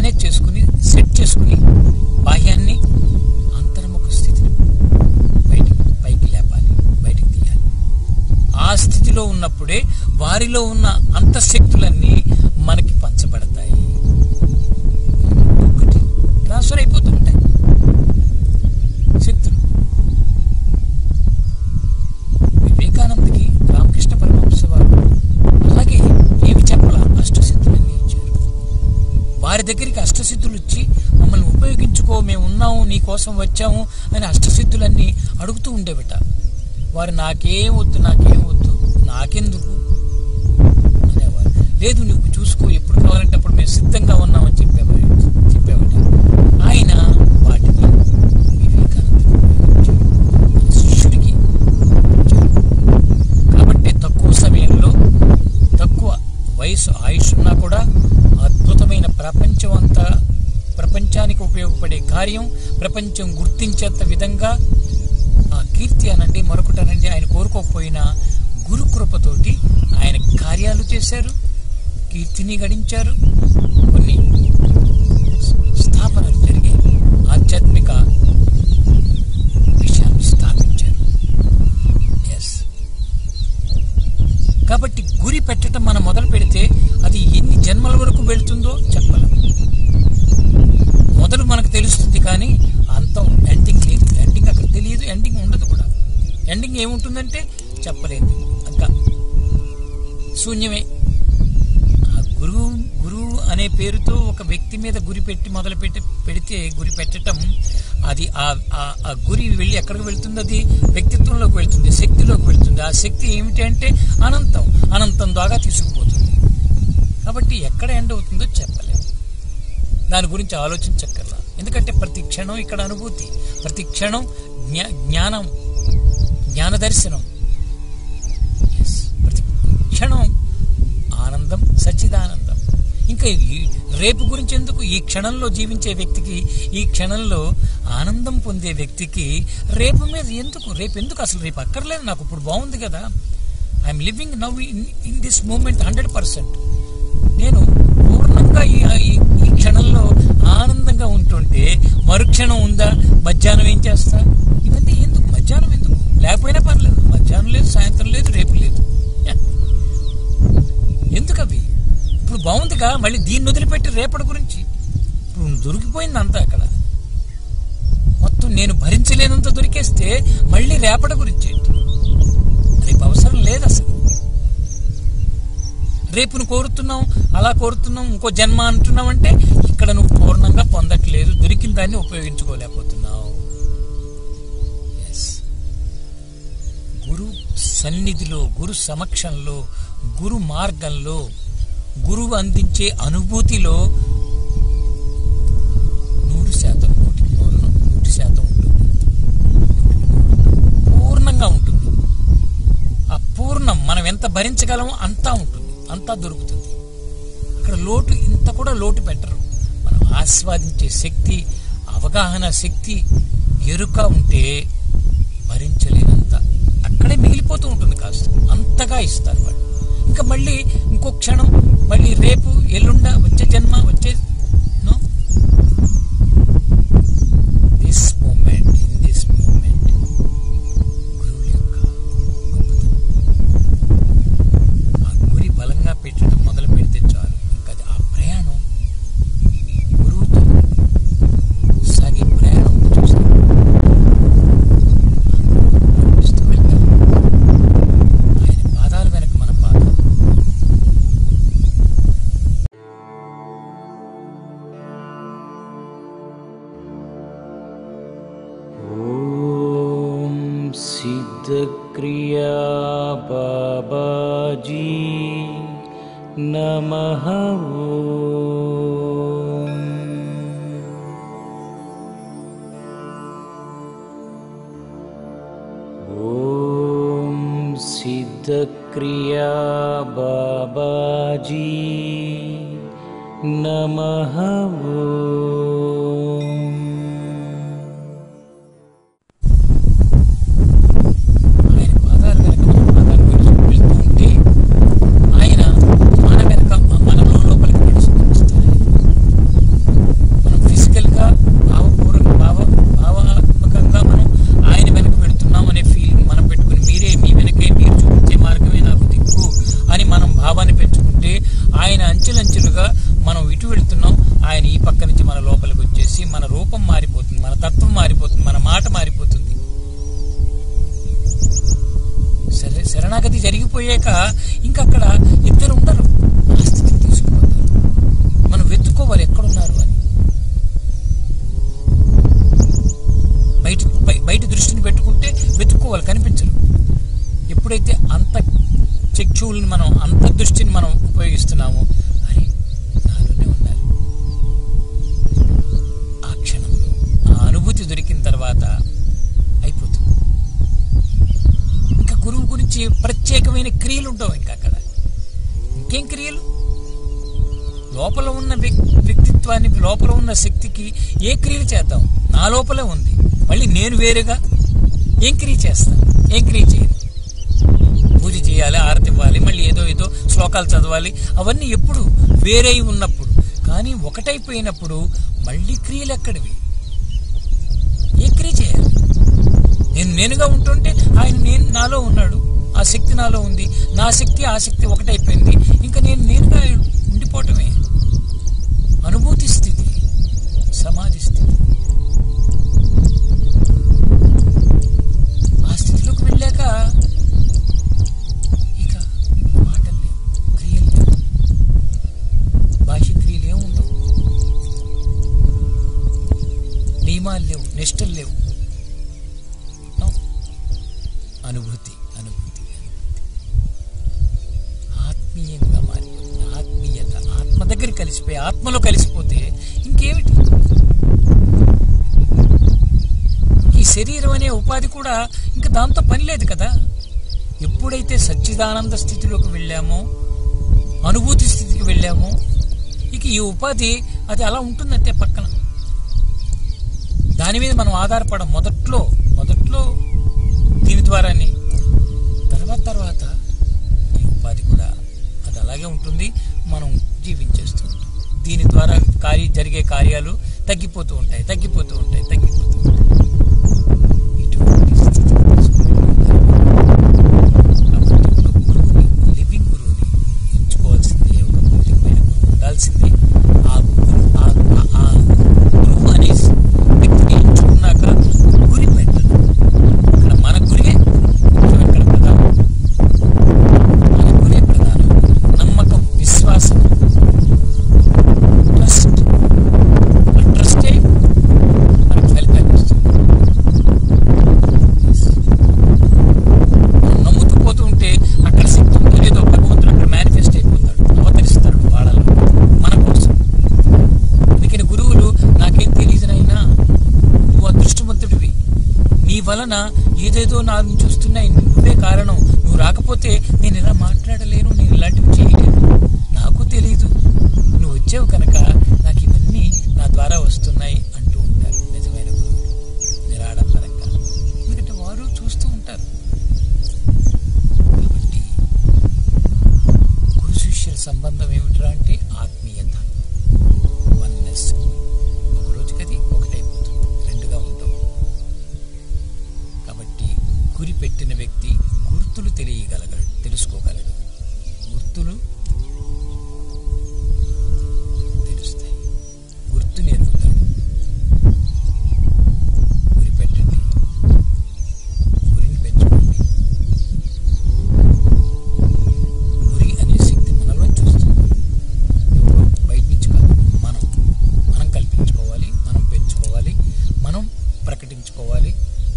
Manage చేసుకుని set చేసుకుని బాహ్యాన్ని అంతర్ముఖ స్థితిని బయటికి పైకి లేపాలి బయటికి తీయాలి ఆ స్థితిలో ఉన్నప్పుడే వారిలో ఉన్న అంతఃశక్తులన్నీ మనకి పంచబడతాయి ఒకటి ట్రాన్స్ఫర్ అయిపోతూ ఉంటాయి శక్తులు వివేకానందకి రామకృష్ణ పరమహంస వారు అలాగే ఏమి చెప్పాల అష్టసిద్ధులన్నీ ఇచ్చారు వారి దగ్గరికి అష్టసిద్ధులు ఇచ్చి మమ్మల్ని ఉపయోగించుకో మేము ఉన్నాము నీ కోసం వచ్చాము అని అష్టసిద్ధులన్నీ అడుగుతూ ఉండేవిట వారు నాకేం వద్దు నాకేం వద్దు నాకెందుకు అనేవారు లేదు నువ్వు చూసుకో ఎప్పుడు కావాలంటే అప్పుడు మేము సిద్ధంగా ఉన్నామని చెప్పేవారు చెప్పేవాడు ఆయన వాటిని వివేకానందుడు ఉపయోగించాడు. శిష్యుడికి ఇచ్చాడు. కాబట్టి తక్కువ సమయంలో తక్కువ వయసు ఆయుష్ ఉన్నా కూడా అద్భుతమైన ప్రపంచం అంతా ప్రపంచానికి ఉపయోగపడే కార్యం ప్రపంచం గుర్తించేంత విధంగా ఆ కీర్తి అనండి మరొకటనండి ఆయన కోరుకోకపోయినా గురు కృపతోటి ఆయన కార్యాలు చేశారు కీర్తిని గడించారు కొన్ని స్థాపనలు జరిగాయి ఆధ్యాత్మిక విషయాన్ని స్థాపించారు ఎస్ కాబట్టి గురి పెట్టడం మనం మొదలు పెడితే అది ఎన్ని జన్మల వరకు వెళ్తుందో చెప్పలేం మొదలు మనకు తెలుస్తుంది కానీ అంతం ఎండింగ్ లేదు ఎండింగ్ అక్కడ తెలియదు ఎండింగ్ ఉండదు కూడా ఎండింగ్ ఏముంటుందంటే చెప్పలేదు అంతా శూన్యమే ఆ గురువు గురువు అనే పేరుతో ఒక వ్యక్తి మీద గురి పెట్టి మొదలు పెట్టి పెడితే గురి పెట్టడం అది ఆ ఆ- ఆ గురి వెళ్ళి ఎక్కడికి వెళ్తుంది అది వ్యక్తిత్వంలోకి వెళ్తుంది శక్తిలోకి వెళ్తుంది ఆ శక్తి ఏమిటి అంటే అనంతం అనంతం దాకా తీసుకుపోతుంది కాబట్టి ఎక్కడ ఎండ్ అవుతుందో చెప్పలేము దాని గురించి ఆలోచించక్కర్లా ఎందుకంటే ప్రతి క్షణం ఇక్కడ అనుభూతి ప్రతి క్షణం జ్ఞా జ్ఞానం జ్ఞాన దర్శనం Yes. ప్రతి క్షణం ఆనందం సచ్చిదానందం ఇంకా ఈ రేపు గురించి ఎందుకు ఈ క్షణంలో జీవించే వ్యక్తికి ఈ క్షణంలో ఆనందం పొందే వ్యక్తికి రేపు మీద ఎందుకు రేపు ఎందుకు అసలు రేపు అక్కర్లేదు నాకు ఇప్పుడు బాగుంది కదా I'm living now in in this moment hundred percent నేను పూర్ణంగా ఈ ఈ- ఈ క్షణంలో ఆనందంగా ఉంటుంటే మరుక్షణం ఉందా మధ్యాహ్నం ఏం చేస్తా ఇవన్నీ ఎందుకు మధ్యాహ్నం ఎందుకు లేకపోయినా పర్లేదు మధ్యాహ్నం లేదు సాయంత్రం లేదు రేపు లేదు ఎందుకు అవి ఇప్పుడు బాగుందిగా మళ్ళీ దీన్ని వదిలిపెట్టి రేపటి గురించి ఇప్పుడు దొరికిపోయింది అంతా అక్కడ మొత్తం నేను భరించలేనంత దొరికేస్తే మళ్ళీ రేపటి గురించి ఏంటి రేపు అవసరం లేదు అసలు రేపును కోరుతున్నాం అలా కోరుతున్నాం ఇంకో జన్మ అంటున్నాం అంటే ఇక్కడ నువ్వు పూర్ణంగా పొందట్లేదు దొరికిన దాన్ని ఉపయోగించుకోలేకపోతున్నావు Yes. గురు సన్నిధిలో గురు సమక్షంలో గురు మార్గంలో గురువు అందించే అనుభూతిలో నూరు శాతం నూటికి నూరు నూటి శాతం ఉంటుంది పూర్ణంగా ఉంటుంది ఆ పూర్ణం మనం ఎంత భరించగలమో అంతా ఉంటుంది అంతా దొరుకుతుంది అక్కడ లోటు ఇంత కూడా లోటు పెట్టరు మనం ఆస్వాదించే శక్తి అవగాహన శక్తి ఎరుక ఉంటే భరించలేనంత అక్కడే మిగిలిపోతూ ఉంటుంది కాస్త అంతగా ఇస్తారు వాళ్ళు ఇంకా మళ్ళీ ఇంకో క్షణం మళ్ళీ రేపు ఎల్లుండ వచ్చే జన్మ వచ్చే no this moment in this moment గురువుల యొక్క గొప్పతనం ఆ గురి బలంగా పెట్టడం మొదలు పెడితే చాలు ఇంకా అది ఆ ప్రయాణం గురువుతో సాగే ప్రయాణం చూస్తాం నడిపిస్తూ వెళ్తాం ఆయన పాదాల వెనక మన పాదాలు ॐ सिद्धक्रिया बाबाजी नमः ॐ सिद्धक्रिया बाबाजी नमः ఆయన పాదాలు వెనక మన పాదాలు వెలుసు వెళ్తూ ఉంటే ఆయన మన వెనక మన లోపలికి నడుచుకొని వస్తారు చక్షువుల్ని మనం అంతర్దృష్టిని మనం ఉపయోగిస్తున్నాము అరే నాలోనే ఉండాలి ఆ క్షణంలో ఆ అనుభూతి దొరికిన తర్వాత అయిపోతుంది ఇంకా గురువు గురించి ప్రత్యేకమైన క్రియలు ఉండవు ఇంకా అక్కడ ఇంకేం క్రియలు లోపల ఉన్న వ్యక్- వ్యక్తిత్వాన్ని లోపల ఉన్న శక్తికి ఏ క్రియలు చేద్దాం నా లోపలే ఉంది మళ్ళీ నేను వేరుగా ఏం క్రియ చేస్తాను ఏం క్రియ చేయను పూజ చేయాలి ఆరతి ఇవ్వాలి మళ్ళీ ఏదో ఏదో శ్లోకాలు చదవాలి అవన్నీ ఎప్పుడు వేరై ఉన్నప్పుడు కానీ ఒకటైపోయినప్పుడు మళ్ళీ క్రియలు ఎక్కడివి ఏ క్రియ చేయాలి నేను నేనుగా ఉంటుంటే ఆయన నేను నాలో ఉన్నాడు ఆ శక్తి నాలో ఉంది నా శక్తి ఆ శక్తి ఒకటైపోయింది ఇంకా నేను నేనుగా ఉండిపోవటమే అనుభూతి స్థితి సమాధి స్థితి ఆ స్థితిలోకి వెళ్ళాక ఇక మాటలు లేవు క్రియలు లేవు భాష క్రియలు ఏమి ఉండవు నియమాలు లేవు నిష్టలు లేవు No. అనుభూతి అనుభూతి అనుభూతి ఆత్మీయంగా మారిపోతుంది ఆత్మీయత ఆత్మ దగ్గర కలిసిపోయి ఆత్మలో కలిసిపోతే ఇంకేమిటి ఈ శరీరం అనే ఉపాధి కూడా ఇంకా దాంతో పని లేదు కదా ఎప్పుడైతే సచ్చిదానంద స్థితిలోకి వెళ్ళామో అనుభూతి స్థితికి వెళ్ళామో ఇక ఈ ఉపాధి అది అలా ఉంటుందంటే పక్కన దాని మీద మనం ఆధారపడం మొదట్లో మొదట్లో దీని ద్వారానే తర్వాత తర్వాత ఈ ఉపాధి కూడా అది అలాగే ఉంటుంది మనం జీవించేస్తూ ఉంటాం దీని ద్వారా కార్య జరిగే కార్యాలు తగ్గిపోతూ ఉంటాయి తగ్గిపోతూ ఉంటాయి తగ్గిపోతూ ఉంటాయి ఇటువంటి స్థితి కాబట్టి ఒక గురువుని లివింగ్ గురువుని ఎంచుకోవాల్సింది ఒక భౌతికమైన గురువు ఉండాల్సింది ఆ గురు ఆ- ఆ- ఆ గురువు అనే వ్యక్తిని ఎంచుకున్నాక గురి పెట్టదు ఇక్కడ మన గురియే ముఖ్యం ఇక్కడ ప్రధానం మన గురే ప్రధానం నమ్మకం విశ్వాసం ట్రస్ట్ ఆ ట్రస్టే మనకు ఫలితాన్ని ఇస్తుంది Yes. మనం నమ్ముతూ పోతూ ఉంటే అక్కడ శక్తి ఉందో లేదో భగవంతుడు అక్కడ మేనిఫెస్ట్ అయిపోతాడు అవతరిస్తాడు వాళ్ళలో మన కోసం అందుకని గురువులు నాకేం తెలియదునైనా నువ్వు అదృష్టవంతుడివి నీ వలన ఏదేదో నా నుంచి వస్తున్నాయి నువ్వే కారణం నువ్వు రాకపోతే నేను ఇలా మాట్లాడలేను నేను ఇలాంటివి చేయలేను నాకు తెలియదు నువ్వు వచ్చావు కనుక నాకు ఇవన్నీ నా ద్వారా వస్తున్నాయి అంటూ ఉంటారు నిజమైన గురువులు నిరాడంబరంగా ఎందుకంటే వారు చూస్తూ ఉంటారు కాబట్టి గురు శిష్యుల సంబంధం ఏమిట్రా అంటే ఆత్మీయత వన్నెస్ ఒక రోజుకది ఒకటైపోతుంది రెండుగా ఉండవు కాబట్టి గురి పెట్టిన వ్యక్తి గుర్తులు తెలియగలగడు తెలుసుకోగలడు గుర్తులు తెలుస్తాయి గుర్తు నేర్పుతాడు గురి పెట్టండి గురిని పెంచుకోండి గురి అనే శక్తి మనలో చూస్తుంది ఎవరో బయట నుంచి కాదు మనం మనం కల్పించుకోవాలి మనం పెంచుకోవాలి మనం ప్రకటించుకోవాలి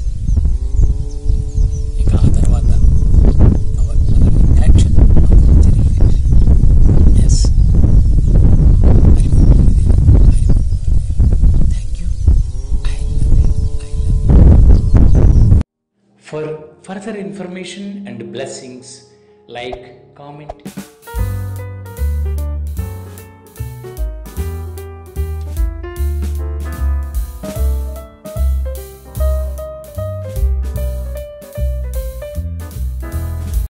ఇక ఆ తర్వాత అవర్ యాక్షన్ జరిగేది ఎస్ హరిమంతుడిది హరిమంతుడిది thank you I love you I love you For further information and blessings, like, comment,